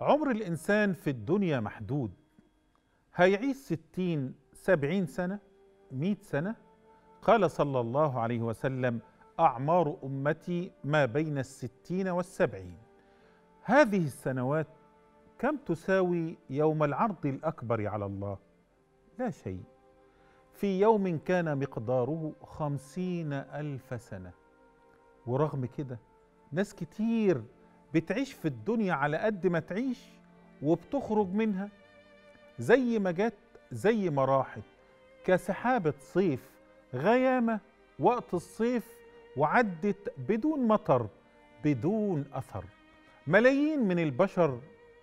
عمر الإنسان في الدنيا محدود هيعيش ستين سبعين سنة مئة سنة قال صلى الله عليه وسلم أعمار أمتي ما بين الستين والسبعين هذه السنوات كم تساوي يوم العرض الأكبر على الله لا شيء في يوم كان مقداره خمسين ألف سنة ورغم كده ناس كتير بتعيش في الدنيا على قد ما تعيش وبتخرج منها زي ما جت زي ما راحت كسحابة صيف غيامة وقت الصيف وعدت بدون مطر بدون أثر ملايين من البشر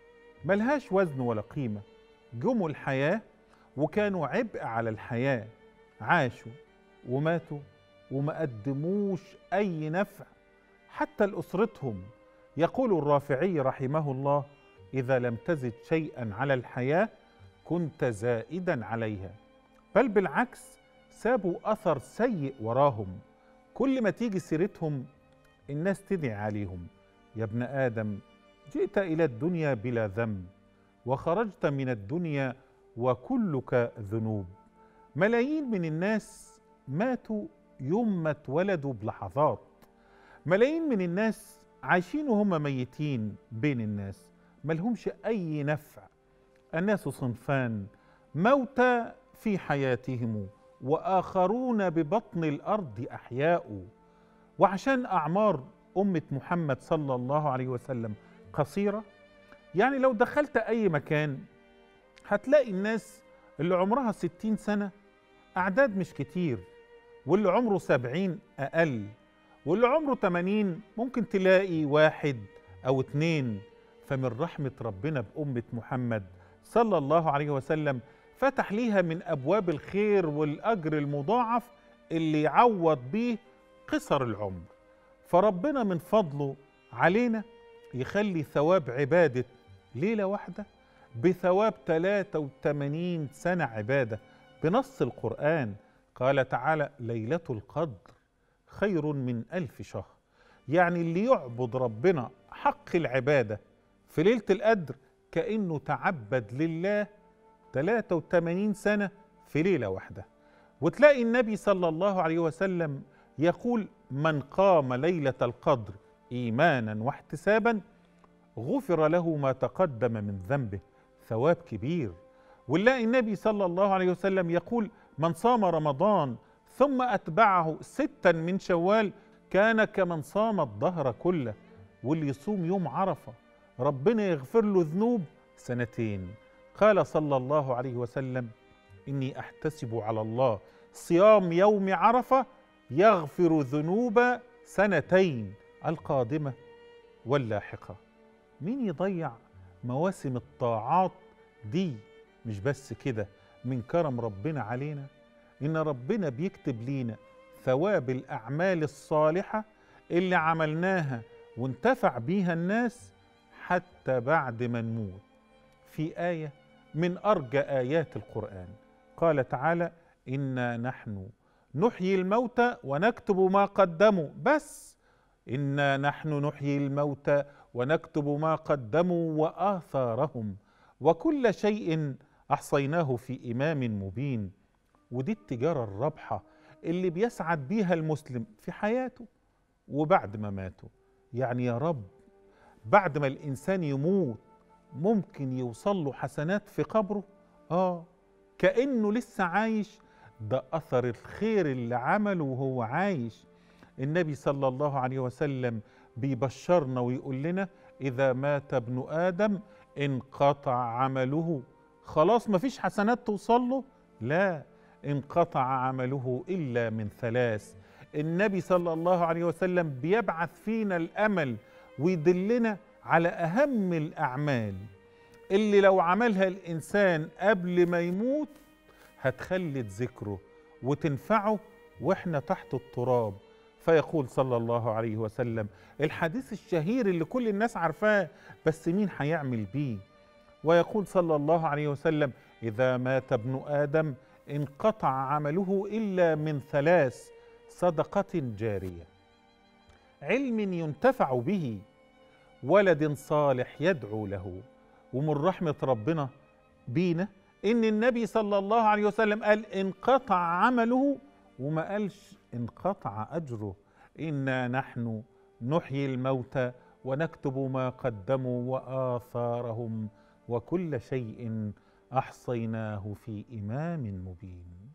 ملهاش وزن ولا قيمة جموا الحياة وكانوا عبء على الحياة عاشوا وماتوا وما قدموش أي نفع حتى لأسرتهم يقول الرافعي رحمه الله إذا لم تزد شيئا على الحياة كنت زائدا عليها بل بالعكس سابوا أثر سيء وراهم كل ما تيجي سيرتهم الناس تدعي عليهم يا ابن آدم جئت إلى الدنيا بلا ذنب وخرجت من الدنيا وكلك ذنوب ملايين من الناس ماتوا يوم ما اتولدوا بلحظات ملايين من الناس عايشين وهم ميتين بين الناس ملهمش أي نفع الناس صنفان موتى في حياتهم وآخرون ببطن الأرض أحياء وعشان أعمار أمة محمد صلى الله عليه وسلم قصيرة يعني لو دخلت أي مكان هتلاقي الناس اللي عمرها ستين سنة أعداد مش كتير واللي عمره سبعين أقل واللي عمره تمانين ممكن تلاقي واحد أو اتنين فمن رحمة ربنا بأمة محمد صلى الله عليه وسلم فتح ليها من أبواب الخير والأجر المضاعف اللي يعوض بيه قصر العمر فربنا من فضله علينا يخلي ثواب عبادة ليلة واحدة بثواب 83 سنة عبادة بنص القرآن قال تعالى ليلة القدر خير من ألف شهر يعني اللي يعبد ربنا حق العبادة في ليلة القدر كأنه تعبد لله 83 سنة في ليلة واحدة وتلاقي النبي صلى الله عليه وسلم يقول من قام ليلة القدر إيمانا واحتسابا غفر له ما تقدم من ذنبه ثواب كبير ونلاقي النبي صلى الله عليه وسلم يقول من صام رمضان ثم أتبعه ستا من شوال كان كمن صام الدهر كله واللي يصوم يوم عرفة ربنا يغفر له ذنوب سنتين قال صلى الله عليه وسلم إني أحتسب على الله صيام يوم عرفة يغفر ذنوب سنتين القادمة واللاحقة مين يضيع مواسم الطاعات دي مش بس كده من كرم ربنا علينا إن ربنا بيكتب لينا ثواب الأعمال الصالحة اللي عملناها وانتفع بيها الناس حتى بعد ما نموت في آية من أرجى آيات القرآن قال تعالى إنا نحن نحيي الموتى ونكتب ما قدموا بس إنا نحن نحيي الموتى ونكتب ما قدموا وآثارهم وكل شيء أحصيناه في إمام مبين ودي التجارة الرابحة اللي بيسعد بيها المسلم في حياته وبعد ما ماته يعني يا رب بعد ما الإنسان يموت ممكن يوصل له حسنات في قبره آه كأنه لسه عايش ده أثر الخير اللي عمله وهو عايش النبي صلى الله عليه وسلم بيبشرنا ويقول لنا إذا مات ابن آدم انقطع عمله خلاص مفيش حسنات توصل له لا انقطع عمله إلا من ثلاث النبي صلى الله عليه وسلم بيبعث فينا الأمل ويدلنا على أهم الأعمال اللي لو عملها الإنسان قبل ما يموت هتخلد ذكره وتنفعه واحنا تحت التراب فيقول صلى الله عليه وسلم الحديث الشهير اللي كل الناس عارفاه بس مين هيعمل بيه ويقول صلى الله عليه وسلم اذا مات ابن ادم انقطع عمله الا من ثلاث صدقه جاريه علم ينتفع به ولد صالح يدعو له ومن رحمة ربنا بينا إن النبي صلى الله عليه وسلم قال انقطع عمله وما قالش انقطع أجره إنا نحن نحيي الموتى ونكتب ما قدموا وآثارهم وكل شيء أحصيناه في إمام مبين